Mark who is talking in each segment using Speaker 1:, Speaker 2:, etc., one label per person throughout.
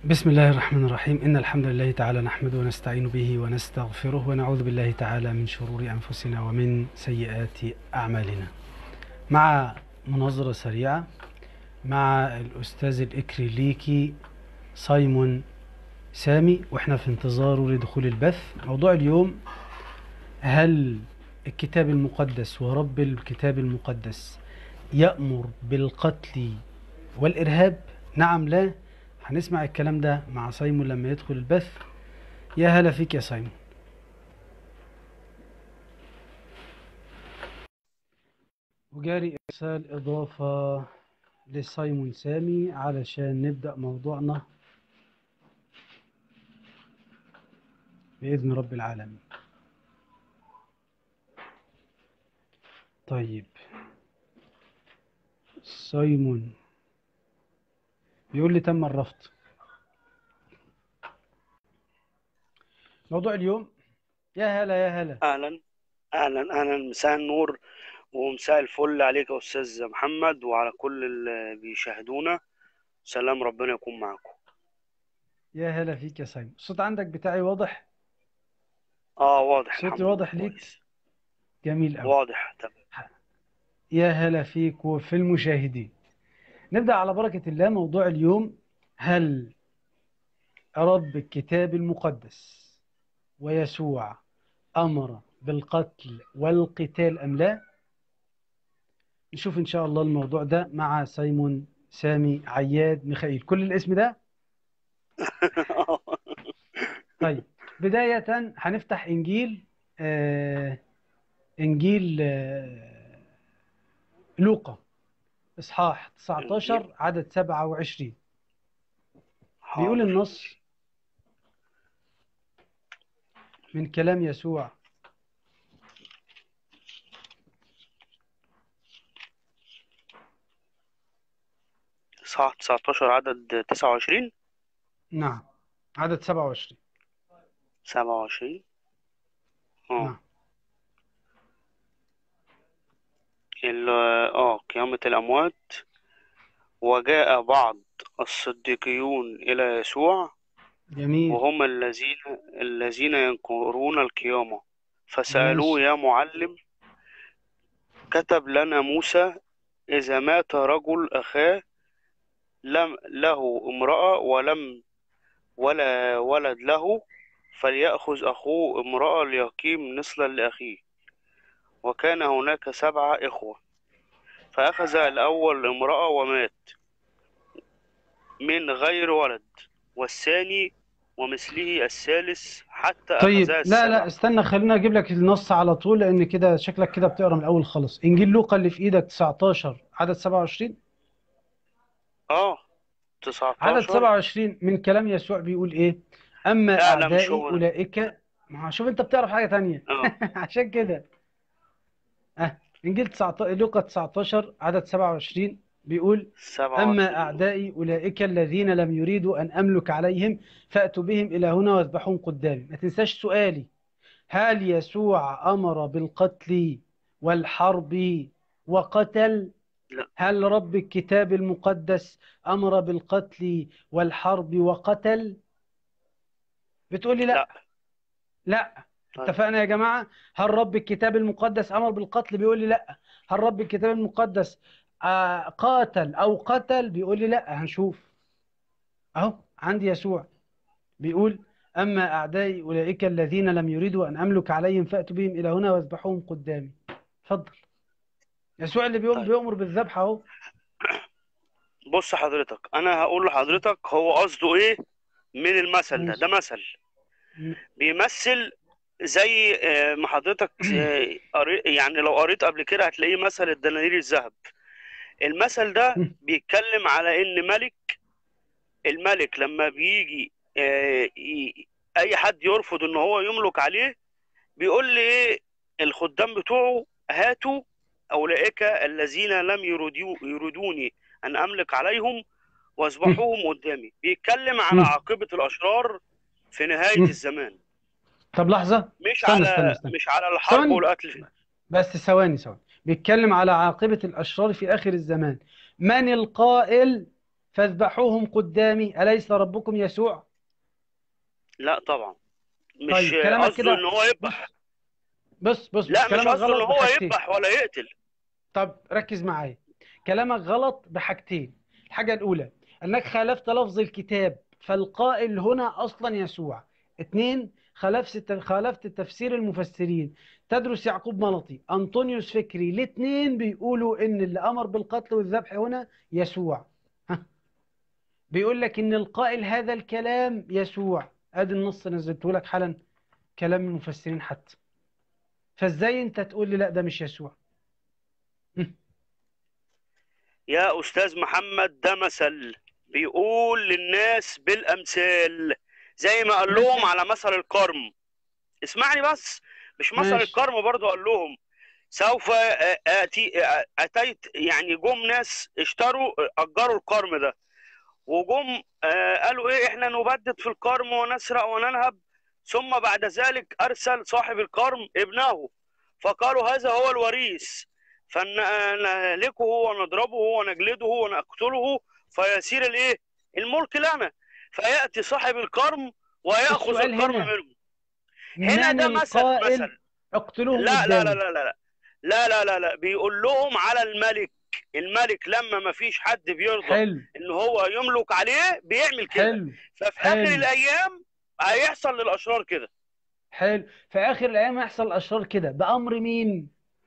Speaker 1: بسم الله الرحمن الرحيم إن الحمد لله تعالى نحمده ونستعين به ونستغفره ونعوذ بالله تعالى من شرور أنفسنا ومن سيئات أعمالنا مع مناظرة سريعة مع الأستاذ الإكريليكي سايمون سامي وإحنا في انتظاره لدخول البث موضوع اليوم هل الكتاب المقدس ورب الكتاب المقدس يأمر بالقتل والإرهاب نعم لا هنسمع الكلام ده مع سايمون لما يدخل البث يا هلا فيك يا سايمون وجاري إرسال إضافة لسايمون سامي علشان نبدأ موضوعنا بإذن رب العالمين طيب سايمون بيقول لي تم الرفض موضوع اليوم يا هلا يا هلا
Speaker 2: اهلا اهلا اهلا مساء النور ومساء الفل عليك يا استاذ محمد وعلى كل اللي بيشاهدونا سلام ربنا يكون معكم
Speaker 1: يا هلا فيك يا سايمون الصوت عندك بتاعي واضح
Speaker 2: اه واضح
Speaker 1: صوتي
Speaker 2: الحمد لله
Speaker 1: واضح ليك
Speaker 2: كويس
Speaker 1: جميل قوي
Speaker 2: واضح تمام
Speaker 1: يا هلا فيك وفي المشاهدين نبدأ على بركة الله موضوع اليوم هل رب الكتاب المقدس ويسوع أمر بالقتل والقتال أم لا نشوف إن شاء الله الموضوع ده مع سايمون سامي عياد ميخائيل كل الاسم ده طيب بداية هنفتح إنجيل آه إنجيل آه لوقا إصحاح 19 عدد 27 بيقول
Speaker 2: حاضر
Speaker 1: النص من كلام يسوع
Speaker 2: صح 19 عدد 29
Speaker 1: نعم عدد 27
Speaker 2: 27 اه
Speaker 1: نعم
Speaker 2: ال- اه قيامة الأموات وجاء بعض الصديقيون إلى يسوع
Speaker 1: جميل
Speaker 2: وهم الذين الذين ينكرون القيامة فسألوه
Speaker 1: ماشي
Speaker 2: يا معلم كتب لنا موسى إذا مات رجل أخاه لم له امرأة ولم ولا ولد له فليأخذ أخوه امرأة ليقيم نسلا لأخيه وكان هناك سبعة إخوة فأخذ الأول امرأة ومات من غير ولد والثاني ومثله الثالث حتى
Speaker 1: طيب
Speaker 2: أخذا
Speaker 1: لا لا
Speaker 2: السبع
Speaker 1: استنى خلينا اجيب لك النص على طول لان كده شكلك كده بتقرا من الاول خالص انجيل لوقا اللي في ايدك 19 عدد 27
Speaker 2: اه
Speaker 1: عدد
Speaker 2: 19
Speaker 1: 27 من كلام يسوع بيقول ايه اما
Speaker 2: لا لا مش
Speaker 1: اعدائي
Speaker 2: هو ده
Speaker 1: اولئك ما هو شوف انت بتعرف حاجه تانية
Speaker 2: اه
Speaker 1: عشان كده اه انجيل 19 لوقا 19 عدد 27 بيقول أما
Speaker 2: 27
Speaker 1: أعدائي أولئك الذين لم يريدوا أن أملك عليهم فأتوا بهم إلى هنا واذبحوهم قدامي ما تنساش سؤالي هل يسوع أمر بالقتل والحرب وقتل
Speaker 2: لا
Speaker 1: هل رب الكتاب المقدس أمر بالقتل والحرب وقتل بتقول لي لا
Speaker 2: لا
Speaker 1: لا
Speaker 2: طيب
Speaker 1: اتفقنا يا جماعة هل رب الكتاب المقدس أمر بالقتل بيقول لي لا هل رب الكتاب المقدس آه، قاتل أو قتل بيقول لي لا هنشوف أهو عندي يسوع بيقول أما أعدائي أولئك الذين لم يريدوا أن أملك عليهم فأتوا بهم إلى هنا واذبحوهم قدامي اتفضل يسوع اللي بيقوم
Speaker 2: طيب
Speaker 1: بيأمر بالذبح أهو
Speaker 2: بص حضرتك أنا هقول لحضرتك هو قصده إيه من المثل ده
Speaker 1: ماشي
Speaker 2: ده مثل
Speaker 1: م-
Speaker 2: بيمثل زي آه، ما حضرتك آه، قري- يعني لو قريت قبل كده هتلاقيه مثل الدنانير الذهب المثل ده
Speaker 1: م-
Speaker 2: بيتكلم على ان ملك الملك لما بيجي آه، ي- اي حد يرفض ان هو يملك عليه بيقول لي ايه الخدام بتوعه هاتوا اولئك الذين لم يريدوا يريدوني ان املك عليهم
Speaker 1: م-
Speaker 2: واذبحوهم قدامي بيتكلم على
Speaker 1: م-
Speaker 2: عاقبة الاشرار في نهاية
Speaker 1: م.
Speaker 2: الزمان
Speaker 1: طب لحظة
Speaker 2: مش
Speaker 1: استنى استنى
Speaker 2: على
Speaker 1: استنى
Speaker 2: مش على الحرب
Speaker 1: ثواني
Speaker 2: والقتل
Speaker 1: بس ثواني ثواني بيتكلم على عاقبة الأشرار في آخر الزمان من القائل فاذبحوهم قدامي أليس ربكم يسوع
Speaker 2: لا طبعا مش
Speaker 1: طيب كلامك
Speaker 2: قصده
Speaker 1: كده
Speaker 2: ان هو يذبح
Speaker 1: بص بص
Speaker 2: لا
Speaker 1: بص
Speaker 2: مش
Speaker 1: كلامك
Speaker 2: قصده ان
Speaker 1: غلط
Speaker 2: هو
Speaker 1: بحاجتين
Speaker 2: يذبح ولا يقتل
Speaker 1: طب ركز معايا كلامك غلط بحاجتين الحاجة الأولى أنك خالفت لفظ الكتاب فالقائل هنا أصلا يسوع اتنين خالفت خالفت تفسير المفسرين تدرس يعقوب ملطي أنطونيوس فكري الاتنين بيقولوا إن اللي أمر بالقتل والذبح هنا يسوع ها. بيقول لك إن القائل هذا الكلام يسوع أدي النص نزلته لك حالا كلام المفسرين حتى فازاي انت تقول لي لا ده مش يسوع
Speaker 2: يا استاذ محمد ده مثل بيقول للناس بالامثال زي ما قال لهم على مثل الكرم اسمعني بس مش مثل
Speaker 1: ماشي.
Speaker 2: الكرم برضه قال لهم سوف اتي اتيت يعني جم ناس اشتروا اجروا الكرم ده وجم آه، قالوا ايه احنا نبدد في الكرم ونسرق وننهب ثم بعد ذلك ارسل صاحب الكرم ابنه فقالوا هذا هو الوريث فنهلكه ونضربه ونجلده ونقتله فيسير الايه الملك لنا فياتي صاحب الكرم وياخذ
Speaker 1: السؤال
Speaker 2: الكرم
Speaker 1: هنا
Speaker 2: منه هنا
Speaker 1: من
Speaker 2: ده مثل
Speaker 1: القائل
Speaker 2: مثل
Speaker 1: اقتلوهم
Speaker 2: لا لا لا
Speaker 1: قدامي
Speaker 2: لا لا لا لا لا لا بيقول لهم على الملك الملك لما ما فيش حد بيرضى
Speaker 1: حلو
Speaker 2: ان هو يملك عليه بيعمل كده
Speaker 1: حلو
Speaker 2: ففي
Speaker 1: حلو.
Speaker 2: اخر الايام هيحصل للاشرار كده
Speaker 1: حلو في اخر الايام هيحصل الاشرار كده بامر مين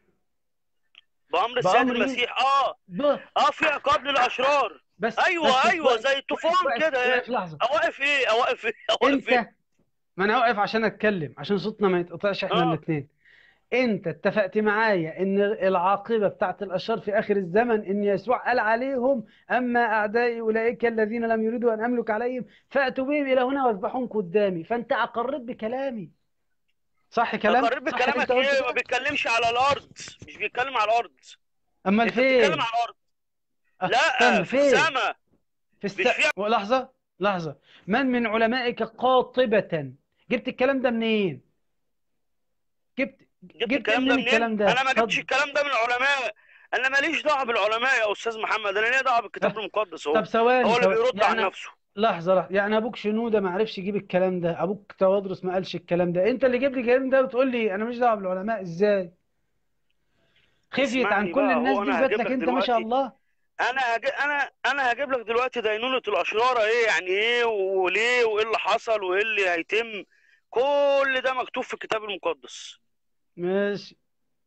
Speaker 2: بامر السيد
Speaker 1: بأمر مين؟
Speaker 2: المسيح اه
Speaker 1: ب...
Speaker 2: اه في عقاب للاشرار
Speaker 1: بس
Speaker 2: ايوه
Speaker 1: بس
Speaker 2: ايوه
Speaker 1: واقف-
Speaker 2: زي الطوفان
Speaker 1: واقف-
Speaker 2: كده
Speaker 1: واقف
Speaker 2: يعني
Speaker 1: لحظه
Speaker 2: اوقف ايه اوقف ايه اوقف ايه
Speaker 1: انت ما انا واقف عشان اتكلم عشان صوتنا ما يتقطعش احنا
Speaker 2: آه.
Speaker 1: الاثنين انت اتفقت معايا ان العاقبه بتاعت الاشرار في اخر الزمن ان يسوع قال عليهم اما اعدائي اولئك الذين لم يريدوا ان املك عليهم فاتوا بهم الى هنا واذبحوهم قدامي فانت اقريت بكلامي صح كلام
Speaker 2: اقرب
Speaker 1: صح اللي
Speaker 2: بكلامك
Speaker 1: انت قلته
Speaker 2: ايه
Speaker 1: ده؟
Speaker 2: ما بيتكلمش على الارض مش بيتكلم على الارض
Speaker 1: امال
Speaker 2: انت
Speaker 1: فين
Speaker 2: بتتكلم على الارض
Speaker 1: أه،
Speaker 2: لا
Speaker 1: استنى
Speaker 2: في
Speaker 1: فين
Speaker 2: السماء
Speaker 1: في
Speaker 2: مش
Speaker 1: الس...
Speaker 2: في-
Speaker 1: لحظه لحظه من من علمائك قاطبه جبت الكلام ده منين جبت
Speaker 2: جبت
Speaker 1: جبت
Speaker 2: الكلام
Speaker 1: منين
Speaker 2: ده منين
Speaker 1: الكلام ده
Speaker 2: انا ما جبتش
Speaker 1: اتفضل.
Speaker 2: الكلام ده من العلماء انا ماليش دعوه بالعلماء يا استاذ محمد انا ليا دعوه بالكتاب المقدس هو
Speaker 1: طب ثواني
Speaker 2: هو اللي
Speaker 1: ثواني.
Speaker 2: بيرد عن
Speaker 1: يعني
Speaker 2: نفسه
Speaker 1: لحظة لحظة يعني أبوك شنودة ما عرفش يجيب الكلام ده أبوك توادرس ما قالش الكلام ده أنت اللي جيب لي الكلام ده وتقول لي أنا مش دعوة بالعلماء إزاي خفيت عن
Speaker 2: اسمعني
Speaker 1: كل
Speaker 2: بقى،
Speaker 1: الناس
Speaker 2: هو
Speaker 1: دي
Speaker 2: أنا
Speaker 1: وجات
Speaker 2: هجيب
Speaker 1: لك
Speaker 2: لك
Speaker 1: أنت ما شاء
Speaker 2: دلوقتي-
Speaker 1: الله
Speaker 2: انا هج... انا انا هجيب لك دلوقتي دينونة الاشرار ايه يعني ايه وليه وايه اللي حصل وايه اللي هيتم كل ده مكتوب في الكتاب المقدس
Speaker 1: ماشي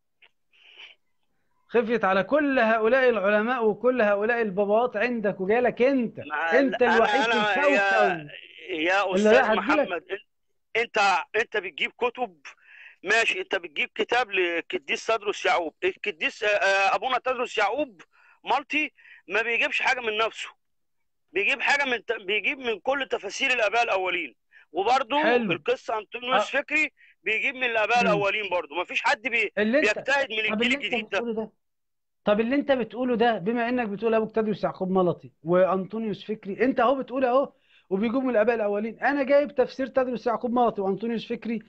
Speaker 1: خفيت على كل هؤلاء العلماء وكل هؤلاء الباباوات عندك وجالك أنت
Speaker 2: ما-
Speaker 1: أنت
Speaker 2: أنا-
Speaker 1: الوحيد
Speaker 2: أنا-
Speaker 1: في
Speaker 2: يا
Speaker 1: الكوكب
Speaker 2: يا
Speaker 1: اللي
Speaker 2: استاذ
Speaker 1: راح أديلك-
Speaker 2: محمد انت انت بتجيب كتب ماشي انت بتجيب كتاب للقديس تدرس يعقوب القديس آه، آه، ابونا تدرس يعقوب مالتي ما بيجيبش حاجه من نفسه بيجيب حاجه من ت- بيجيب من كل تفاسير الاباء الاولين وبرضه
Speaker 1: حلو.
Speaker 2: القصه انطونيوس
Speaker 1: آه.
Speaker 2: فكري بيجيب من الاباء
Speaker 1: مم.
Speaker 2: الاولين برضه ما فيش حد بي...
Speaker 1: اللي أنت
Speaker 2: بيجتهد من
Speaker 1: طب
Speaker 2: الجيل
Speaker 1: اللي انت
Speaker 2: الجديد ده
Speaker 1: بتقوله ده طب اللي انت بتقوله ده بما انك بتقول ابوك تدرس يعقوب ملطي وانطونيوس فكري انت اهو بتقول اهو وبيجوا من الاباء الاولين انا جايب تفسير تدرس يعقوب ملطي وانطونيوس فكري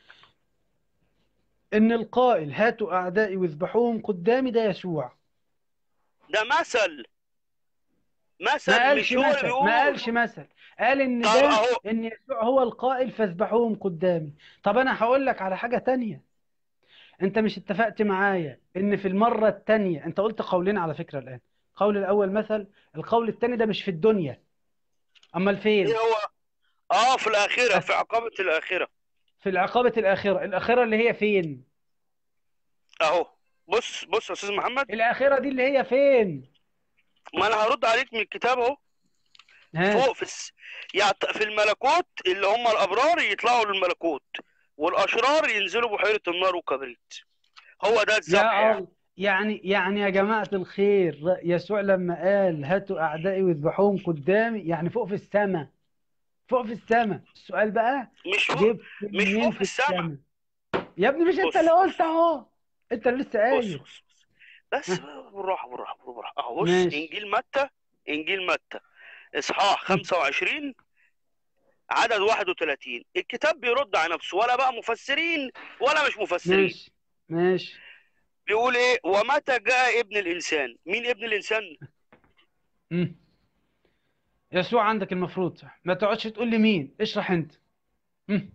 Speaker 1: ان القائل هاتوا اعدائي واذبحوهم قدامي ده يسوع
Speaker 2: ده مثل
Speaker 1: ما
Speaker 2: مثل
Speaker 1: قالش
Speaker 2: مش هو اللي
Speaker 1: مثل
Speaker 2: بيقول
Speaker 1: ما قالش مثل قال ان
Speaker 2: طب
Speaker 1: ده
Speaker 2: اهو
Speaker 1: ان يسوع هو القائل فاذبحوهم قدامي طب انا هقول لك على حاجة تانية انت مش اتفقت معايا ان في المرة التانية انت قلت قولين على فكرة الان القول الاول مثل القول التاني ده مش في الدنيا امال فين
Speaker 2: ايه هو اه في الاخره في عقابه الاخره
Speaker 1: في العقابة الآخرة الآخرة اللي هي فين
Speaker 2: اهو بص بص يا استاذ محمد
Speaker 1: الآخرة دي اللي هي فين
Speaker 2: ما انا هرد عليك من الكتاب اهو
Speaker 1: ها
Speaker 2: فوق في الس... يعت... في الملكوت اللي هم الابرار يطلعوا للملكوت والاشرار ينزلوا بحيره النار والكبريت هو ده الذبح
Speaker 1: يا
Speaker 2: يعني
Speaker 1: الله يعني يعني يا جماعة الخير يسوع لما قال هاتوا أعدائي واذبحوهم قدامي يعني فوق في السماء فوق في السماء السؤال بقى
Speaker 2: مش فوق
Speaker 1: جبت
Speaker 2: مش
Speaker 1: منين
Speaker 2: فوق
Speaker 1: في
Speaker 2: في السماء.
Speaker 1: السماء يا ابني مش
Speaker 2: بص
Speaker 1: انت اللي
Speaker 2: بص
Speaker 1: قلت اهو انت اللي لسه
Speaker 2: بص
Speaker 1: قايل
Speaker 2: بص بس بس بالراحه بالراحه بالراحه اهو بص
Speaker 1: ماشي.
Speaker 2: انجيل متى انجيل متى اصحاح 25 عدد 31 الكتاب بيرد على نفسه ولا بقى مفسرين ولا مش مفسرين
Speaker 1: ماشي ماشي
Speaker 2: بيقول ايه ومتى جاء ابن الانسان مين ابن الانسان
Speaker 1: مم. يسوع عندك المفروض ما تقعدش تقول لي مين اشرح انت هم.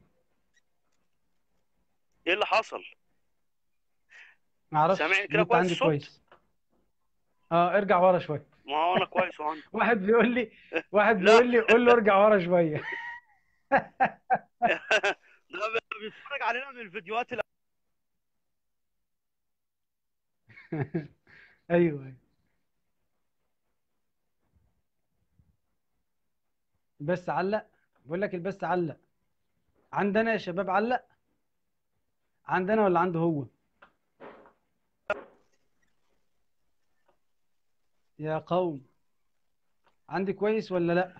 Speaker 2: ايه اللي حصل
Speaker 1: ما اعرفش
Speaker 2: سامعني كده
Speaker 1: النت
Speaker 2: كويس
Speaker 1: عندي
Speaker 2: الصوت
Speaker 1: كويس اه ارجع ورا شويه
Speaker 2: ما هو انا كويس وعندي
Speaker 1: واحد بيقول لي واحد
Speaker 2: لا
Speaker 1: بيقول لي قول له ارجع ورا شويه
Speaker 2: ده بيتفرج علينا من الفيديوهات اللي
Speaker 1: ايوه ايوه بس علق بقول لك البس علق عندنا يا شباب علق عندنا ولا عنده هو يا قوم عندي كويس ولا لا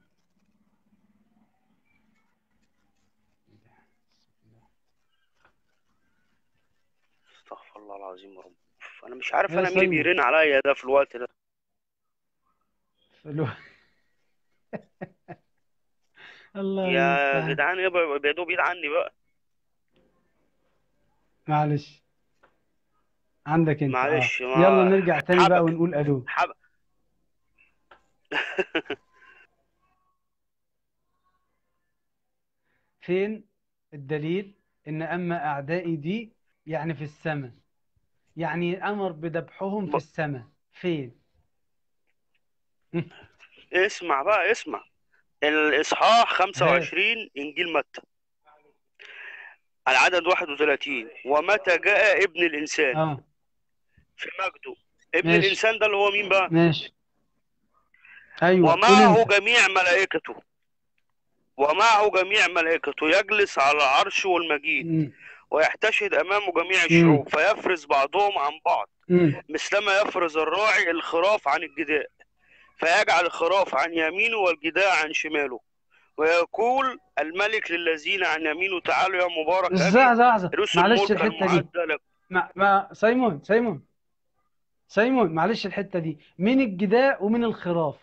Speaker 2: استغفر الله العظيم يا رب انا مش عارف
Speaker 1: يا
Speaker 2: انا مين اللي
Speaker 1: سيد
Speaker 2: بيرن عليا ده في الوقت ده
Speaker 1: فلو... الله
Speaker 2: يا
Speaker 1: المستعان
Speaker 2: جدعان يبقى بعدوا بعيد عني بقى
Speaker 1: معلش عندك انت اه
Speaker 2: معلش
Speaker 1: يلا
Speaker 2: ما
Speaker 1: نرجع تاني بقى
Speaker 2: حبك
Speaker 1: ونقول الو
Speaker 2: حب
Speaker 1: فين الدليل ان اما اعدائي دي يعني في السماء يعني امر بذبحهم في
Speaker 2: ب-
Speaker 1: السماء فين
Speaker 2: اسمع بقى اسمع الإصحاح
Speaker 1: هات
Speaker 2: 25 إنجيل متى العدد 31 ومتى جاء ابن الإنسان
Speaker 1: اه
Speaker 2: في مجده ابن
Speaker 1: ماشي
Speaker 2: الإنسان ده اللي هو مين بقى
Speaker 1: ماشي ايوه قول
Speaker 2: ومعه
Speaker 1: انت
Speaker 2: جميع ملائكته ومعه جميع ملائكته يجلس على العرش والمجيد
Speaker 1: امم
Speaker 2: ويحتشد أمامه جميع
Speaker 1: امم
Speaker 2: الشعوب فيفرز بعضهم عن بعض
Speaker 1: امم
Speaker 2: مثلما يفرز الراعي الخراف عن الجداء فيجعل الخراف عن يمينه والجداء عن شماله ويقول الملك للذين عن يمينه تعالوا يا مبارك أبي
Speaker 1: لحظة لحظة
Speaker 2: رث
Speaker 1: معلش
Speaker 2: الملك
Speaker 1: الحتة دي
Speaker 2: المعد لكم
Speaker 1: ما ما سيمون سيمون سيمون معلش الحتة دي مين الجداء ومين الخراف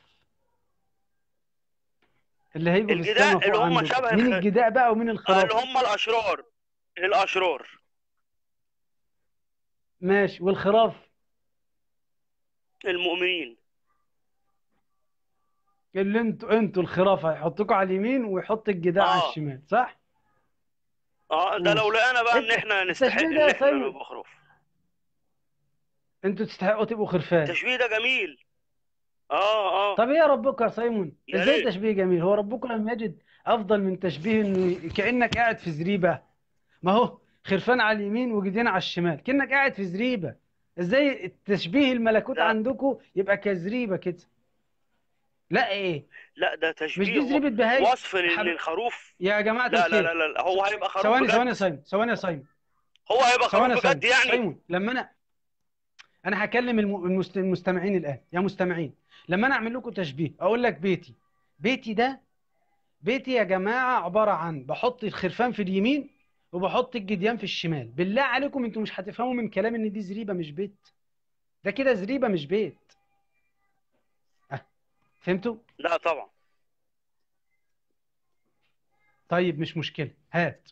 Speaker 1: اللي هيجوا في السماء
Speaker 2: الجداء اللي
Speaker 1: فوق
Speaker 2: هم
Speaker 1: عندكم
Speaker 2: شبه
Speaker 1: مين
Speaker 2: الخ...
Speaker 1: الجداء بقى ومين
Speaker 2: آه، اللي
Speaker 1: الخراف
Speaker 2: هم الأشرار الأشرار
Speaker 1: ماشي والخراف
Speaker 2: المؤمنين
Speaker 1: اللي انتوا انتوا الخراف هيحطكوا على اليمين ويحط الجداء على
Speaker 2: اه
Speaker 1: الشمال صح
Speaker 2: اه ده لو
Speaker 1: ماشي
Speaker 2: لقينا بقى ان
Speaker 1: انت
Speaker 2: احنا نستحق
Speaker 1: التشبيه ده
Speaker 2: ان
Speaker 1: يا
Speaker 2: احنا
Speaker 1: سيمون
Speaker 2: نبقى خروف
Speaker 1: انتوا تستحقوا تبقوا خرفان
Speaker 2: التشبيه ده جميل اه اه
Speaker 1: طب ايه يا ربكم يا سيمون
Speaker 2: يا
Speaker 1: ازاي
Speaker 2: ريت
Speaker 1: تشبيه جميل هو ربكم لم يجد افضل من تشبيه انه كانك قاعد في زريبه ما هو خرفان على اليمين وجدين على الشمال كأنك قاعد في زريبة ازاي التشبيه الملكوت
Speaker 2: لا
Speaker 1: عندكم يبقى كزريبة كده لا ايه
Speaker 2: لا ده
Speaker 1: مش
Speaker 2: تشبيه
Speaker 1: دي
Speaker 2: و-
Speaker 1: زريبة بهاي
Speaker 2: وصف
Speaker 1: يا
Speaker 2: لل-
Speaker 1: حب...
Speaker 2: للخروف
Speaker 1: يا جماعة
Speaker 2: لا لا لا
Speaker 1: الخير
Speaker 2: لا لا، هو هيبقى خروف
Speaker 1: ثواني ثواني يا
Speaker 2: بجد
Speaker 1: صايم ثواني يا صايم
Speaker 2: هو هيبقى
Speaker 1: ثواني
Speaker 2: خروف
Speaker 1: يا
Speaker 2: بجد
Speaker 1: صايم
Speaker 2: يعني
Speaker 1: صايمون لما انا انا هكلم الم- المست- المستمعين الان يا مستمعين لما انا اعمل لكم تشبيه اقول لك بيتي بيتي ده بيتي يا جماعة عبارة عن بحط الخرفان في اليمين وبحط الجديان في الشمال بالله عليكم انتوا مش هتفهموا من كلام ان دي زريبة مش بيت ده كده زريبة مش بيت أه. فهمتوا
Speaker 2: لا طبعا
Speaker 1: طيب مش مشكلة هات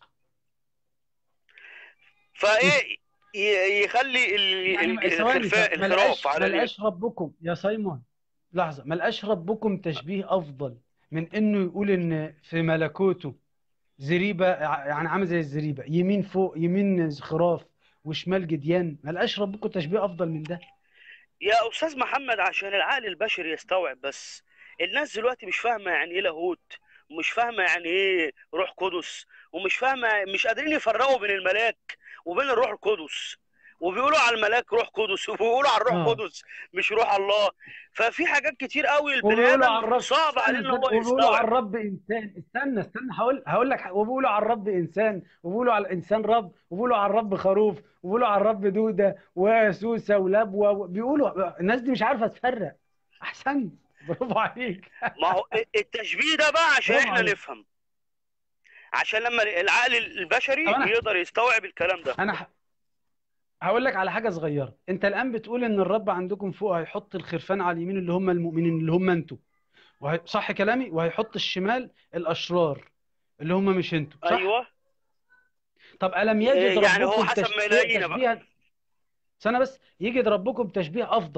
Speaker 2: فايه ي- يخلي ال-
Speaker 1: يعني
Speaker 2: ال-
Speaker 1: ثواني
Speaker 2: الخرفاء
Speaker 1: ما
Speaker 2: الخراف
Speaker 1: لقاش ما
Speaker 2: على اليمين
Speaker 1: لقاش ربكم يا سايمون لحظة ما لقاش ربكم تشبيه أفضل من إنه يقول إن في ملكوته زريبة ع- يعني عامل زي الزريبة يمين فوق يمين خراف وشمال جديان ما لقاش ربكم تشبيه أفضل من ده
Speaker 2: يا استاذ محمد عشان العقل البشري يستوعب بس الناس دلوقتي مش فاهمه يعني ايه لاهوت ومش فاهمه يعني ايه روح قدس ومش فاهمه مش قادرين يفرقوا بين الملاك وبين الروح القدس وبيقولوا على الملاك روح قدس وبيقولوا على الروح
Speaker 1: اه
Speaker 2: قدس مش روح الله ففي حاجات كتير قوي البني
Speaker 1: وبيقولوا على
Speaker 2: ادم
Speaker 1: الرب
Speaker 2: صعب عليه
Speaker 1: استنى
Speaker 2: ان
Speaker 1: استنى
Speaker 2: هو
Speaker 1: وبيقولوا على
Speaker 2: يستوعب
Speaker 1: الرب إنسان استنى استنى هقول هقول لك حاجة. وبيقولوا على الرب إنسان وبيقولوا على الإنسان رب وبيقولوا على الرب خروف وبيقولوا على الرب دودة وسوسة ولبوة بيقولوا الناس دي مش عارفة تفرق أحسن برافو عليك
Speaker 2: ما هو التشبيه ده بقى عشان
Speaker 1: برافو
Speaker 2: احنا
Speaker 1: عليك
Speaker 2: نفهم عشان لما العقل البشري
Speaker 1: طب أنا
Speaker 2: يقدر يستوعب الكلام ده
Speaker 1: أنا ح- هقول لك على حاجة صغيرة أنت الآن بتقول إن الرب عندكم فوق هيحط الخرفان على اليمين اللي هم المؤمنين اللي هم أنتوا وهي... صح كلامي وهيحط الشمال الأشرار اللي هم مش أنتوا صح
Speaker 2: ايوه
Speaker 1: طب ألم يجد
Speaker 2: يعني هو
Speaker 1: ربكم
Speaker 2: حسب ما
Speaker 1: تشبيه
Speaker 2: يلاقينا بقى
Speaker 1: تشبيه سنة بس يجد ربكم تشبيه أفضل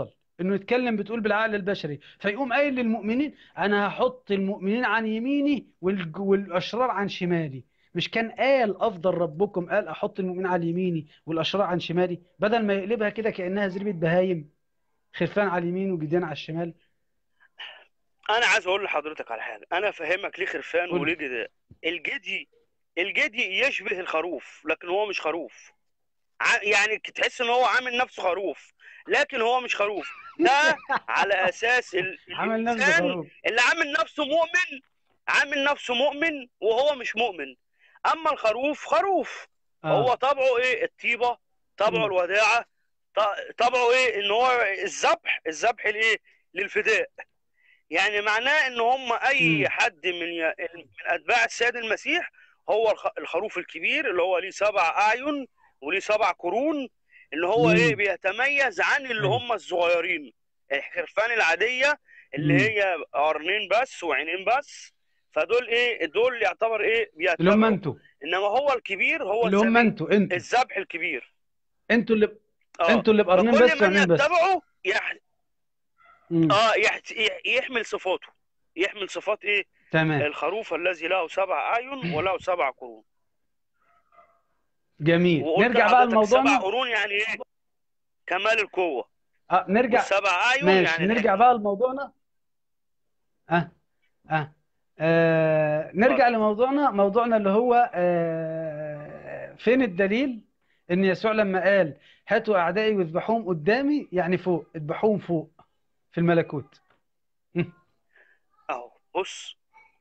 Speaker 1: انه يتكلم بتقول بالعقل البشري فيقوم قايل للمؤمنين انا هحط المؤمنين عن يميني والج- والاشرار عن شمالي مش كان قال افضل ربكم قال احط المؤمنين على يميني والاشرار عن شمالي بدل ما يقلبها كده كانها زريبه بهايم خرفان على اليمين وجديان على الشمال
Speaker 2: انا عايز اقول لحضرتك على حاجه انا افهمك ليه خرفان
Speaker 1: قول.
Speaker 2: وليه جداء الجدي الجدي يشبه الخروف لكن هو مش خروف ع- يعني تحس ان هو عامل نفسه خروف لكن هو مش خروف ده على اساس ال-
Speaker 1: عمل نفسه
Speaker 2: الانسان
Speaker 1: خروف
Speaker 2: اللي عامل نفسه مؤمن عامل نفسه مؤمن وهو مش مؤمن اما الخروف خروف هو
Speaker 1: اه
Speaker 2: طبعه ايه الطيبه طبعه
Speaker 1: مم.
Speaker 2: الوداعه ط- طبعه ايه ان هو الذبح الذبح لايه للفداء يعني معناه ان هم اي
Speaker 1: مم.
Speaker 2: حد من ي- من اتباع السيد المسيح هو الخ- الخروف الكبير اللي هو ليه سبع اعين وليه سبع قرون اللي هو
Speaker 1: مم.
Speaker 2: ايه بيتميز عن اللي
Speaker 1: أيوة.
Speaker 2: هم الصغيرين الخرفان العاديه اللي
Speaker 1: مم.
Speaker 2: هي قرنين بس وعينين بس فدول ايه دول يعتبر ايه
Speaker 1: اللي هم
Speaker 2: بيتبعوا
Speaker 1: انتوا
Speaker 2: انما هو الكبير هو
Speaker 1: اللي هم
Speaker 2: الذبيح
Speaker 1: انتوا انتوا
Speaker 2: الذبح الكبير
Speaker 1: انتوا اللي
Speaker 2: اه
Speaker 1: انتوا اللي بقرنين
Speaker 2: فكل
Speaker 1: بس
Speaker 2: من
Speaker 1: وعينين بس
Speaker 2: يتبعه يح...
Speaker 1: مم.
Speaker 2: اه يحت... يح- يحمل صفاته يحمل صفات ايه
Speaker 1: تمام
Speaker 2: الخروف الذي له سبع اعين وله سبع قرون
Speaker 1: جميل
Speaker 2: وقلت
Speaker 1: نرجع بقى
Speaker 2: لحضرتك سبع
Speaker 1: لموضوعنا
Speaker 2: قرون يعني ايه كمال القوه
Speaker 1: اه نرجع
Speaker 2: والسبع اعين
Speaker 1: ماشي
Speaker 2: يعني
Speaker 1: نرجع
Speaker 2: الحكمه
Speaker 1: بقى لموضوعنا اه اه, آه. نرجع
Speaker 2: اتفضل
Speaker 1: لموضوعنا موضوعنا اللي هو آه فين الدليل ان يسوع لما قال هاتوا اعدائي واذبحوهم قدامي يعني فوق اذبحوهم فوق في الملكوت
Speaker 2: اهو بص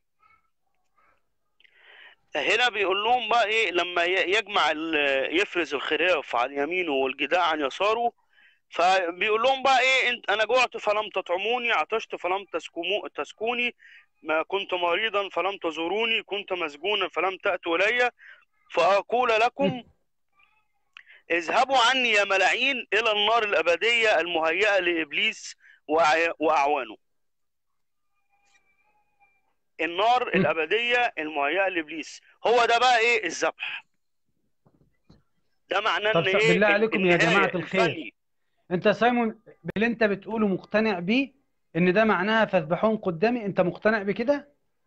Speaker 2: هنا بيقول لهم بقى ايه لما ي- يجمع ال- يفرز الخراف عن يمينه والجداع عن يساره فبيقول لهم بقى ايه انت انا جوعت فلم تطعموني عطشت فلم تسكمو تسكوني ما كنت مريضا فلم تزوروني كنت مسجونا فلم تأتوا الي فاقول لكم اذهبوا عني يا ملاعين الى النار الابديه المهيئه لابليس وأع- واعوانه النار الابديه المهيئه لابليس هو ده بقى ايه الذبح ده معناه
Speaker 1: طب
Speaker 2: ان
Speaker 1: س-
Speaker 2: ايه
Speaker 1: بالله
Speaker 2: ال-
Speaker 1: عليكم يا
Speaker 2: النهايه
Speaker 1: جماعة الخير
Speaker 2: الفني
Speaker 1: انت يا سايمون باللي انت بتقوله مقتنع بيه ان ده معناها فاذبحوهم قدامي انت مقتنع بكده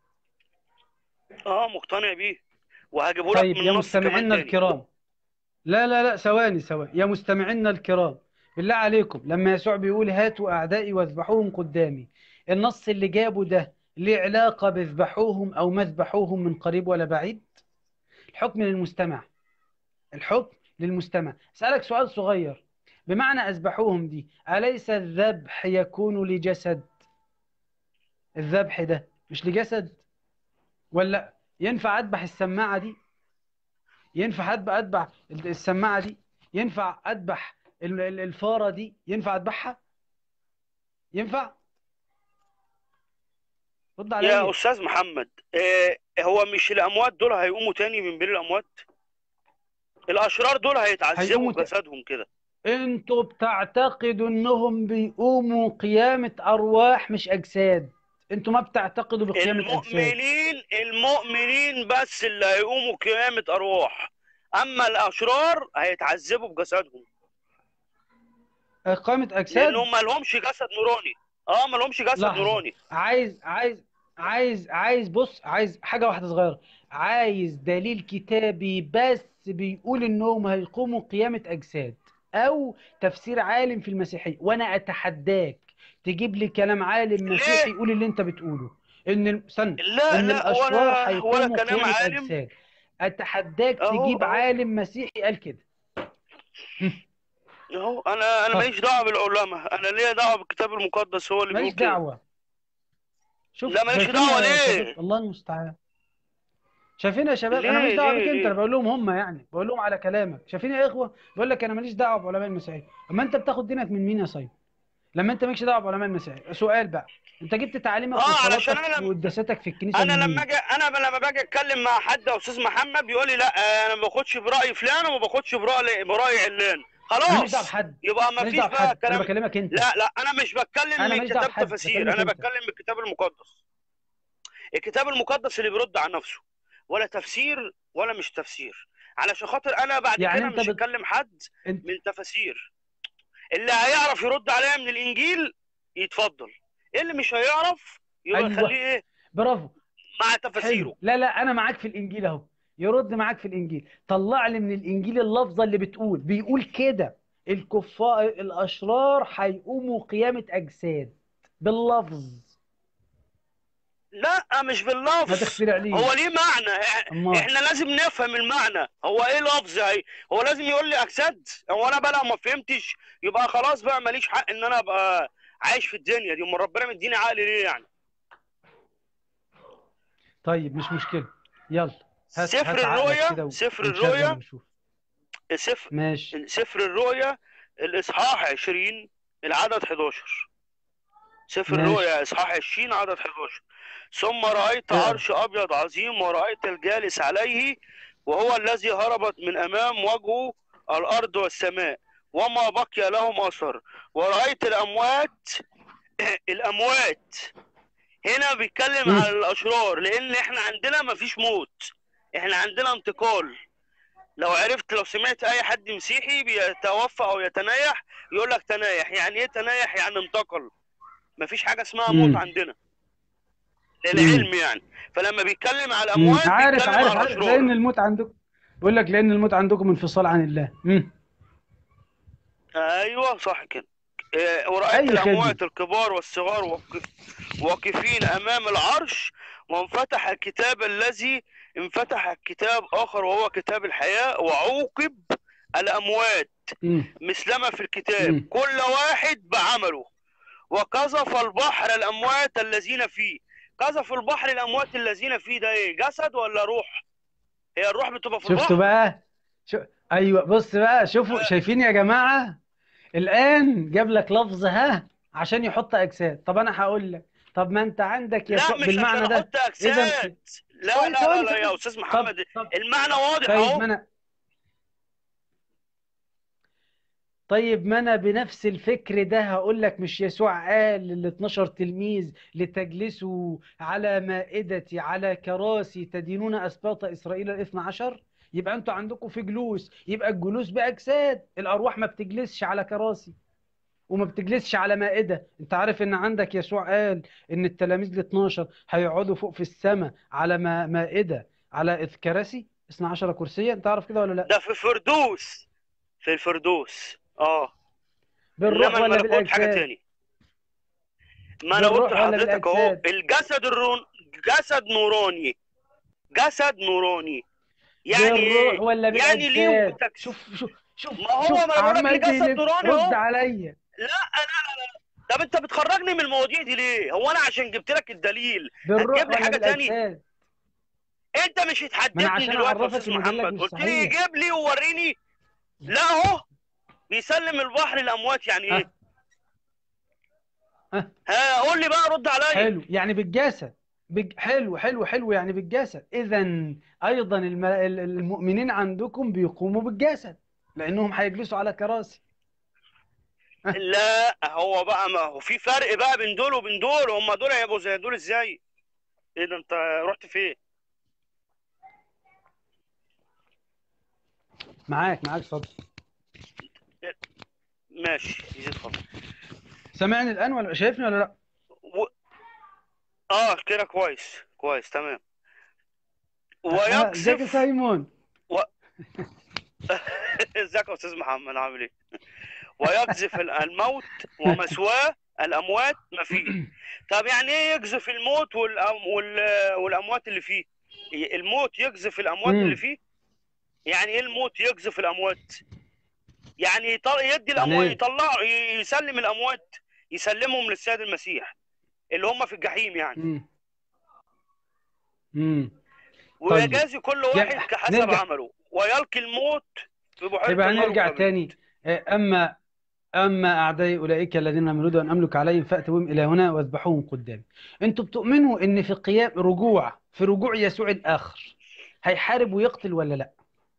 Speaker 2: اه مقتنع بيه وهجيبه لك
Speaker 1: طيب
Speaker 2: من
Speaker 1: يا
Speaker 2: نص كمان
Speaker 1: مستمعينا
Speaker 2: تاني
Speaker 1: الكرام لا لا لا ثواني ثواني يا مستمعينا الكرام بالله عليكم لما يسوع بيقول هاتوا أعدائي واذبحوهم قدامي النص اللي جابه ده ليه علاقة باذبحوهم أو ما اذبحوهم من قريب ولا بعيد الحكم للمستمع الحكم للمستمع أسألك سؤال صغير بمعنى أذبحوهم دي أليس الذبح يكون لجسد الذبح ده مش لجسد ولا ينفع أذبح السماعة دي ينفع أذبح أذبح السماعة دي ينفع أذبح ال- ال- الفارة دي ينفع أذبحها ينفع رد
Speaker 2: يا
Speaker 1: عليا
Speaker 2: استاذ محمد آه هو مش الاموات دول هيقوموا تاني من بين الاموات الاشرار دول هيتعذبوا
Speaker 1: هيقوموا ت...
Speaker 2: بجسدهم كده
Speaker 1: انتوا بتعتقدوا انهم بيقوموا قيامة ارواح مش اجساد انتوا ما بتعتقدوا بقيامة اجساد
Speaker 2: المؤمنين المؤمنين بس اللي هيقوموا قيامة ارواح اما الاشرار هيتعذبوا بجسدهم
Speaker 1: قيامة اجساد
Speaker 2: لانهم ما لهمش جسد نوراني اه ما لهمش جسد
Speaker 1: لحظة
Speaker 2: نوراني
Speaker 1: عايز عايز عايز عايز بص عايز حاجة واحدة صغيرة عايز دليل كتابي بس بيقول انهم هيقوموا قيامة اجساد او تفسير عالم في المسيحية وانا اتحداك تجيب لي كلام عالم مسيحي
Speaker 2: ليه
Speaker 1: يقول اللي انت بتقوله ان ال- استنى
Speaker 2: لا
Speaker 1: ان
Speaker 2: لا
Speaker 1: الاشرار
Speaker 2: ولا ولا
Speaker 1: هيقوموا
Speaker 2: كلام
Speaker 1: قيامة
Speaker 2: عالم
Speaker 1: اجساد اتحداك
Speaker 2: اهو
Speaker 1: تجيب
Speaker 2: اهو
Speaker 1: عالم مسيحي قال كده
Speaker 2: اهو انا انا
Speaker 1: ها
Speaker 2: ماليش دعوه بالعلماء انا ليا دعوه بالكتاب المقدس هو اللي
Speaker 1: ماليش
Speaker 2: بيقول كده
Speaker 1: دعوة شوف
Speaker 2: لا ماليش
Speaker 1: شايفين
Speaker 2: دعوه
Speaker 1: يا شباب
Speaker 2: ليه
Speaker 1: الله المستعان شايفين يا شباب انا
Speaker 2: ليه
Speaker 1: ماليش دعوه
Speaker 2: ليه
Speaker 1: بك انت انا
Speaker 2: ليه
Speaker 1: بقول لهم هم يعني بقول لهم على كلامك شايفين يا اخوه بقول لك انا ماليش دعوه بعلماء المسيحيه اما انت بتاخد دينك من مين يا صايب لما انت مالكش دعوه بعلماء المسيحيه سؤال بقى انت جبت تعاليمك
Speaker 2: اه علشان
Speaker 1: وصلاتك
Speaker 2: انا لم...
Speaker 1: وقداساتك في الكنيسه
Speaker 2: انا
Speaker 1: من
Speaker 2: لما
Speaker 1: مين
Speaker 2: اجي انا لما باجي اتكلم مع حد يا استاذ محمد بيقول لي لا انا ما باخدش براي فلان وما باخدش براي براي علان
Speaker 1: انا ماليش دعوه
Speaker 2: خلاص
Speaker 1: بحد
Speaker 2: يبقى ما
Speaker 1: ماليش
Speaker 2: فيش
Speaker 1: دعوه
Speaker 2: بقى
Speaker 1: بحد انا
Speaker 2: كلام
Speaker 1: بكلمك انت
Speaker 2: لا لا انا مش بتكلم
Speaker 1: انا
Speaker 2: من
Speaker 1: ماليش دعوه
Speaker 2: كتاب
Speaker 1: بحد
Speaker 2: تفاسير
Speaker 1: بكلمك
Speaker 2: انا
Speaker 1: انت
Speaker 2: بتكلم من الكتاب المقدس الكتاب المقدس اللي بيرد عن نفسه ولا تفسير ولا مش تفسير علشان خاطر انا بعد
Speaker 1: يعني
Speaker 2: كده
Speaker 1: انت
Speaker 2: مش
Speaker 1: بت...
Speaker 2: هكلم حد
Speaker 1: انت
Speaker 2: من تفاسير اللي هيعرف يرد عليها من الانجيل يتفضل اللي مش هيعرف يبقى
Speaker 1: أيوة.
Speaker 2: خليه ايه
Speaker 1: برافو
Speaker 2: مع تفاسيره
Speaker 1: حلو لا لا انا معاك في الانجيل اهو يرد معاك في الانجيل طلع لي من الانجيل اللفظه اللي بتقول بيقول كده الكفار الاشرار هيقوموا قيامه اجساد باللفظ
Speaker 2: لا مش
Speaker 1: ما
Speaker 2: باللفظ
Speaker 1: تخترعليش
Speaker 2: هو ليه معنى إح-
Speaker 1: أمال.
Speaker 2: احنا لازم نفهم المعنى هو ايه لفظ هي هو لازم يقول لي اجساد هو انا بقى لو ما فهمتش يبقى خلاص بقى ماليش حق ان انا ابقى عايش في الدنيا دي امال ربنا مديني عقل ليه يعني
Speaker 1: طيب مش مشكله يلا هات
Speaker 2: سفر
Speaker 1: هات عقلك
Speaker 2: الرؤيا
Speaker 1: كده و-
Speaker 2: سفر
Speaker 1: ونشغل
Speaker 2: الرؤيا
Speaker 1: ونشوف
Speaker 2: سفر
Speaker 1: ماشي
Speaker 2: سفر الرؤيا الاصحاح 20 العدد 11 سفر
Speaker 1: ماشي.
Speaker 2: الرؤيا اصحاح 20 عدد 11 ثم رايت
Speaker 1: اقرا.
Speaker 2: عرش ابيض عظيم ورايت الجالس عليه وهو الذي هربت من امام وجهه الارض والسماء وما بقي لهم اثر ورايت الاموات الاموات هنا بيتكلم
Speaker 1: مم.
Speaker 2: على الاشرار لان احنا عندنا مفيش موت احنا عندنا انتقال لو عرفت لو سمعت اي حد مسيحي بيتوفى او يتنايح يقول لك تنايح يعني ايه تنايح يعني انتقل مفيش حاجه اسمها
Speaker 1: مم.
Speaker 2: موت عندنا للعلم يعني فلما بيتكلم على
Speaker 1: مم.
Speaker 2: الاموات
Speaker 1: عارف
Speaker 2: بيتكلم
Speaker 1: عارف
Speaker 2: على
Speaker 1: عارف
Speaker 2: الاشرار
Speaker 1: لان الموت عندكم بقول لك لان الموت عندكم انفصال عن الله مم.
Speaker 2: ايوه صح كده إيه، ورأيت
Speaker 1: أي خدمة.
Speaker 2: الأموات الكبار والصغار واقف- واقفين أمام العرش وانفتح الكتاب الذي انفتح الكتاب آخر وهو كتاب الحياة وعوقب الأموات
Speaker 1: مم.
Speaker 2: مثلما في الكتاب
Speaker 1: مم.
Speaker 2: كل واحد بعمله وقذف البحر الأموات الذين فيه قذف البحر الأموات الذين فيه ده إيه جسد ولا روح هي الروح بتبقى في
Speaker 1: شفتوا
Speaker 2: البحر
Speaker 1: بقى شو... ايوه بص بقى شوفوا شايفين يا جماعه الان جاب لك لفظ ها عشان يحط اجساد طب انا هقول لك طب ما انت عندك
Speaker 2: لا
Speaker 1: يسوع
Speaker 2: مش
Speaker 1: بالمعنى
Speaker 2: عشان
Speaker 1: ده
Speaker 2: أحط أجساد لا
Speaker 1: ثواني-
Speaker 2: لا لا
Speaker 1: ثواني-
Speaker 2: لا يا
Speaker 1: ثواني.
Speaker 2: أستاذ
Speaker 1: طب
Speaker 2: محمد
Speaker 1: طب
Speaker 2: المعنى واضح
Speaker 1: طيب
Speaker 2: أهو
Speaker 1: ما انا طيب ما انا بنفس الفكر ده هقول لك مش يسوع قال لل 12 تلميذ لتجلسوا على مائدتي على كراسي تدينون اسباط اسرائيل الاثنى عشر يبقى انتوا عندكم في جلوس يبقى الجلوس باجساد الارواح ما بتجلسش على كراسي وما بتجلسش على مائده انت عارف ان عندك يسوع قال ان التلاميذ ال 12 هيقعدوا فوق في السماء على ما- مائده على كراسي 12 كرسيا انت عارف كده ولا لا
Speaker 2: ده في فردوس في الفردوس اه
Speaker 1: بالروح
Speaker 2: انما
Speaker 1: ولا
Speaker 2: الملكوت حاجه
Speaker 1: بالاجساد
Speaker 2: تاني ما انا
Speaker 1: بالروح
Speaker 2: قلت
Speaker 1: ولا
Speaker 2: لحضرتك اهو
Speaker 1: بالأجساد؟
Speaker 2: الجسد الرون جسد نوراني جسد نوراني يعني
Speaker 1: بالروح
Speaker 2: ايه
Speaker 1: ولا
Speaker 2: يعني ليه
Speaker 1: بالاجساد
Speaker 2: وقتك-
Speaker 1: شوف شوف شوف
Speaker 2: ما هو
Speaker 1: شوف
Speaker 2: ما أنا بقولك
Speaker 1: عمال
Speaker 2: ليه جسد
Speaker 1: بيلف
Speaker 2: نوراني
Speaker 1: رد
Speaker 2: أهو.
Speaker 1: عليا
Speaker 2: لا لا لا لا طب انت بتخرجني من المواضيع دي ليه هو انا عشان جبت لك الدليل
Speaker 1: بالروح
Speaker 2: هتجيب لي
Speaker 1: ولا
Speaker 2: حاجة تاني؟
Speaker 1: بالاجساد
Speaker 2: انت مش
Speaker 1: ما انا
Speaker 2: هتحددني
Speaker 1: عشان
Speaker 2: دلوقتي يا
Speaker 1: اعرفك
Speaker 2: استاذ
Speaker 1: ان دليلك
Speaker 2: محمد
Speaker 1: مش
Speaker 2: قلت لي
Speaker 1: صحيح
Speaker 2: جيب لي ووريني لا اهو بيسلم البحر الاموات يعني ايه
Speaker 1: ها.
Speaker 2: ها قول لي بقى رد عليا
Speaker 1: حلو يعني بالجسد بج... حلو حلو حلو يعني بالجسد اذا ايضا الم... ال- المؤمنين عندكم بيقوموا بالجسد لانهم هيجلسوا على كراسي
Speaker 2: لا هو بقى ما هو في فرق بقى بين دول وبين دول هم دول هيبقوا زي دول ازاي ايه ده انت رحت فين
Speaker 1: معاك معاك اتفضل
Speaker 2: ماشي يزيد اتفضل
Speaker 1: سامعني الان ولا شايفني ولا لا
Speaker 2: و... اه كده كويس كويس تمام
Speaker 1: آه، ازيك يا
Speaker 2: ويقذف
Speaker 1: سايمون
Speaker 2: ازيك يا استاذ محمد عامل ايه ويقذف ال- الموت ومثواه الاموات ما فيه طب يعني ايه يقذف الموت والأم... وال... والاموات اللي فيه ي- الموت يقذف الاموات
Speaker 1: مم.
Speaker 2: اللي فيه يعني ايه الموت يقذف الاموات يعني يطل... يدي
Speaker 1: يعني
Speaker 2: الاموات
Speaker 1: إيه؟
Speaker 2: يطلع ي- يسلم الاموات يسلمهم للسيد المسيح اللي هم في الجحيم يعني
Speaker 1: امم امم
Speaker 2: ويجازي كل واحد
Speaker 1: يعني
Speaker 2: كحسب
Speaker 1: نرجع.
Speaker 2: عمله ويلقي الموت في بحيرة
Speaker 1: يبقى
Speaker 2: النار
Speaker 1: هنرجع
Speaker 2: والكبريت.
Speaker 1: تاني آه، أما أما أعدائي أولئك الذين لم يريدوا أن أملك عليهم فأتوا بهم إلى هنا واذبحوهم قدامي أنتوا بتؤمنوا إن في قيام رجوع في رجوع يسوع الآخر هيحارب ويقتل ولا لا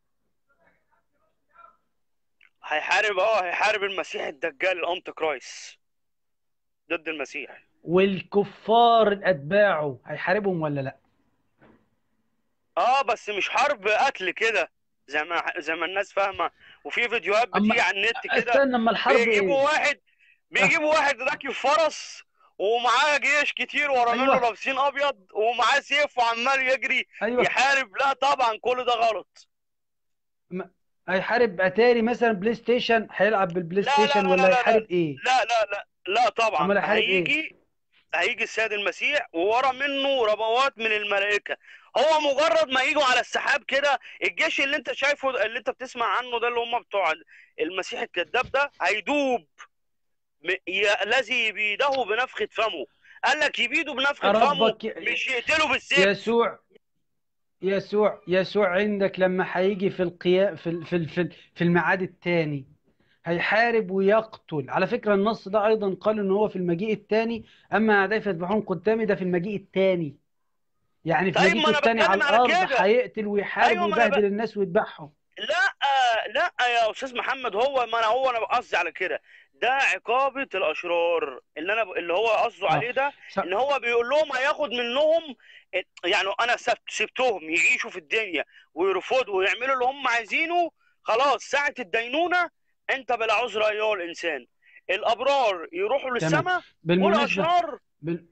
Speaker 2: هيحارب اه هيحارب المسيح الدجال الانتي كرايست ضد المسيح
Speaker 1: والكفار أتباعه هيحاربهم ولا لا
Speaker 2: اه بس مش حرب قتل كده زي ما زي ما الناس فاهمه وفي فيديوهات
Speaker 1: أما
Speaker 2: بتيجي على النت كده
Speaker 1: استنى اما الحرب
Speaker 2: بيجيبوا واحد بيجيبوا واحد راكب فرس ومعاه جيش كتير ورا منه
Speaker 1: أيوة.
Speaker 2: لابسين ابيض ومعاه سيف وعمال يجري
Speaker 1: ايوه
Speaker 2: يحارب لا طبعا كل ده غلط
Speaker 1: هيحارب اتاري مثلا بلاي ستيشن هيلعب بالبلاي
Speaker 2: لا، لا،
Speaker 1: ستيشن
Speaker 2: لا،
Speaker 1: ولا
Speaker 2: لا، لا.
Speaker 1: هيحارب ايه
Speaker 2: لا لا لا لا طبعا
Speaker 1: أمال هيحارب إيه؟
Speaker 2: هيجي هيجي السيد المسيح وورا منه ربوات من الملائكه هو مجرد ما يجوا على السحاب كده الجيش اللي انت شايفه اللي انت بتسمع عنه ده اللي هم بتوع المسيح الكذاب ده هيدوب م- ي- الذي يبيده بنفخه فمه قال لك يبيده بنفخه فمه
Speaker 1: ربك
Speaker 2: مش يقتله بالسيف
Speaker 1: يسوع يسوع يسوع عندك لما هيجي في القيام في ال- في ال- في ال- في الميعاد الثاني هيحارب ويقتل على فكرة النص ده أيضا قال إن هو في المجيء الثاني أما أعدائي فيذبحون قدامي ده في المجيء الثاني يعني في
Speaker 2: طيب،
Speaker 1: المجيء
Speaker 2: ما أنا
Speaker 1: الثاني على
Speaker 2: بتكلم على
Speaker 1: الأرض
Speaker 2: كده.
Speaker 1: هيقتل ويحارب
Speaker 2: أيوة، ما أنا
Speaker 1: ويبهدل الناس ويذبحهم
Speaker 2: لا لا يا استاذ محمد هو ما انا هو انا قصدي على كده ده عقابة الاشرار اللي انا اللي هو قصده
Speaker 1: آه.
Speaker 2: عليه ده
Speaker 1: س-
Speaker 2: ان هو بيقول لهم هياخد منهم يعني انا سبت سبتهم يعيشوا في الدنيا ويرفضوا ويعملوا اللي هم عايزينه خلاص ساعة الدينونة انت بلا عذر ايها الانسان الابرار يروحوا للسماء
Speaker 1: بالمناسبة
Speaker 2: والاشرار
Speaker 1: بال...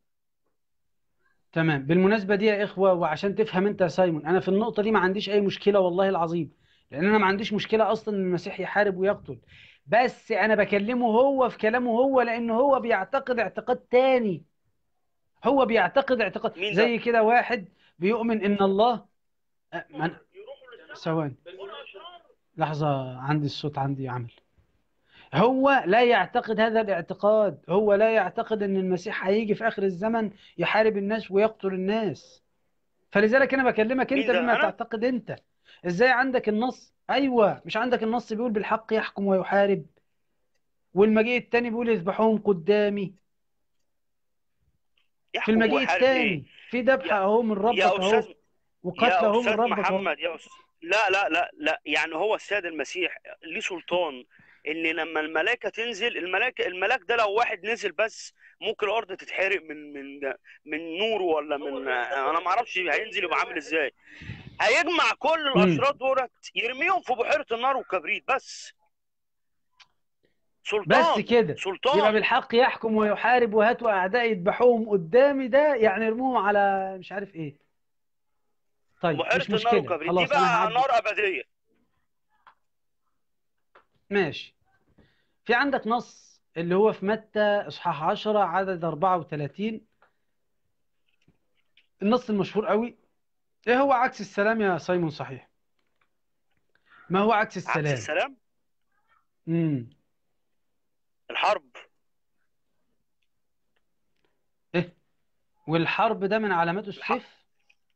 Speaker 1: تمام بالمناسبة دي يا إخوة وعشان تفهم أنت يا سايمون أنا في النقطة دي ما عنديش أي مشكلة والله العظيم لأن أنا ما عنديش مشكلة أصلا إن المسيح يحارب ويقتل بس أنا بكلمه هو في كلامه هو لأن هو بيعتقد اعتقاد تاني هو بيعتقد اعتقاد
Speaker 2: مين ده؟
Speaker 1: زي كده واحد بيؤمن إن الله أه، من... ثواني لحظة عندي الصوت عندي عمل هو لا يعتقد هذا الاعتقاد هو لا يعتقد ان المسيح هيجي في اخر الزمن يحارب الناس ويقتل الناس فلذلك انا بكلمك
Speaker 2: مين
Speaker 1: انت
Speaker 2: ده؟
Speaker 1: بما
Speaker 2: أنا؟
Speaker 1: تعتقد انت ازاي عندك النص ايوه مش عندك النص بيقول بالحق يحكم ويحارب والمجيء التاني بيقول يذبحوهم قدامي في
Speaker 2: يحكم
Speaker 1: المجيء
Speaker 2: ويحارب ايه
Speaker 1: التاني في ذبح اهو من ربك
Speaker 2: يا
Speaker 1: اهو
Speaker 2: استاذ
Speaker 1: وقتل
Speaker 2: يا
Speaker 1: اهو من
Speaker 2: استاذ
Speaker 1: ربك اهو
Speaker 2: محمد يا أستاذ لا لا لا لا يعني هو السيد المسيح ليه سلطان ان لما الملائكه تنزل الملائكه الملاك ده لو واحد نزل بس ممكن الارض تتحرق من من من نوره ولا من انا ما اعرفش هينزل يبقى عامل ازاي هيجمع كل الاشرار دولت يرميهم في بحيره النار والكبريت بس سلطان
Speaker 1: بس كده يبقى
Speaker 2: سلطان
Speaker 1: بالحق يحكم ويحارب وهاتوا اعدائي يذبحوهم قدامي ده يعني ارموهم على مش عارف ايه طيب
Speaker 2: بحيره
Speaker 1: مش
Speaker 2: النار
Speaker 1: مشكلة
Speaker 2: والكبريت دي
Speaker 1: خلاص انا
Speaker 2: بقى
Speaker 1: هعدي
Speaker 2: نار ابديه
Speaker 1: ماشي في عندك نص اللي هو في متى اصحاح 10 عدد 34 النص المشهور قوي ايه هو عكس السلام يا سايمون صحيح ما هو عكس
Speaker 2: عكس
Speaker 1: السلام
Speaker 2: السلام
Speaker 1: امم
Speaker 2: الحرب
Speaker 1: ايه والحرب ده من علامات
Speaker 2: الحرب
Speaker 1: السيف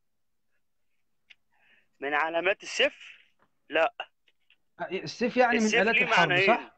Speaker 2: من علامات السيف لا
Speaker 1: السيف يعني من
Speaker 2: السيف
Speaker 1: آلات
Speaker 2: ليه
Speaker 1: الحرب
Speaker 2: معنيين
Speaker 1: صح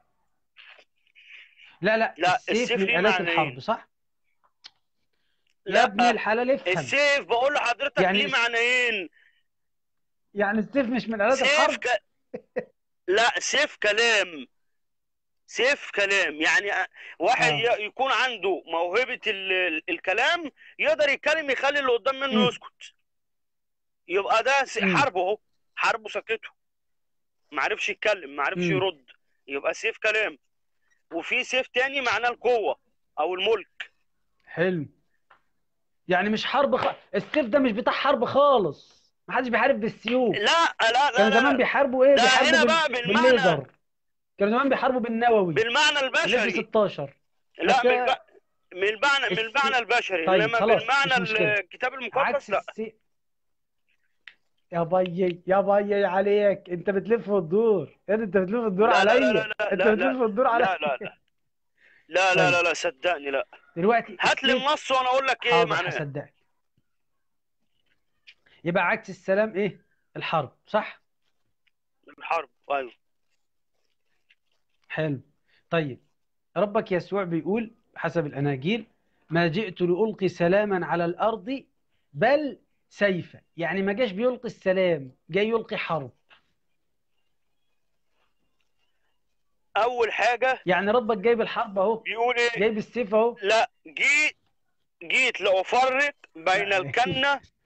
Speaker 1: لا لا
Speaker 2: لا
Speaker 1: السيف
Speaker 2: السيف
Speaker 1: من
Speaker 2: ليه
Speaker 1: آلات الحرب
Speaker 2: معنيين
Speaker 1: صح يا ابن
Speaker 2: لا
Speaker 1: الحلال افهم
Speaker 2: السيف بقول لحضرتك
Speaker 1: يعني
Speaker 2: ليه
Speaker 1: الس-
Speaker 2: معنيين
Speaker 1: يعني السيف مش من آلات
Speaker 2: سيف
Speaker 1: الحرب
Speaker 2: ك... لا سيف كلام سيف كلام يعني أ- واحد
Speaker 1: اه
Speaker 2: ي- يكون عنده موهبة ال... ال- الكلام يقدر يتكلم يخلي اللي قدام منه
Speaker 1: امم
Speaker 2: يسكت يبقى ده س-
Speaker 1: امم
Speaker 2: حربه اهو حربه سكته ما عرفش يتكلم ما عرفش
Speaker 1: امم
Speaker 2: يرد يبقى سيف كلام وفي سيف تاني معناه القوة او الملك
Speaker 1: حلو يعني مش حرب خ... السيف ده مش بتاع حرب خالص محدش بيحارب بالسيوف
Speaker 2: لا لا لا
Speaker 1: كانوا
Speaker 2: لا
Speaker 1: زمان
Speaker 2: لا
Speaker 1: بيحاربوا ايه
Speaker 2: ده
Speaker 1: بيحاربوا
Speaker 2: هنا
Speaker 1: بال...
Speaker 2: بقى بالمعنى
Speaker 1: بالليزر كانوا زمان بيحاربوا بالنووي
Speaker 2: بالمعنى
Speaker 1: الاف
Speaker 2: البشري
Speaker 1: 16
Speaker 2: لا
Speaker 1: بس
Speaker 2: من الب... من المعنى من
Speaker 1: الس...
Speaker 2: المعنى البشري
Speaker 1: طيب
Speaker 2: انما
Speaker 1: خلاص
Speaker 2: بالمعنى
Speaker 1: مش مشكلة
Speaker 2: الكتاب المقدس
Speaker 1: عكس
Speaker 2: لا
Speaker 1: السيف يا بيي يا بيي عليك انت بتلف وتدور يعني انت بتلف وتدور
Speaker 2: لا لا لا
Speaker 1: عليا
Speaker 2: لا
Speaker 1: انت
Speaker 2: لا لا
Speaker 1: بتلف وتدور
Speaker 2: لا
Speaker 1: عليا
Speaker 2: لا لا لا لا لا
Speaker 1: طيب
Speaker 2: لا صدقني لا
Speaker 1: دلوقتي
Speaker 2: هات لي
Speaker 1: السيف
Speaker 2: النص وانا اقول لك ايه
Speaker 1: حاضر
Speaker 2: معناه
Speaker 1: هصدقك يبقى عكس السلام ايه الحرب صح
Speaker 2: الحرب ايوه
Speaker 1: حلو طيب ربك يسوع بيقول حسب الأناجيل ما جئت لألقي سلاما على الأرض بل سيفا يعني ما جاش بيلقي السلام جاي يلقي حرب
Speaker 2: اول حاجه
Speaker 1: يعني ربك جايب الحرب اهو
Speaker 2: بيقول ايه
Speaker 1: جايب السيف اهو
Speaker 2: لا جيت جيت لافرق بين
Speaker 1: لا
Speaker 2: الكنه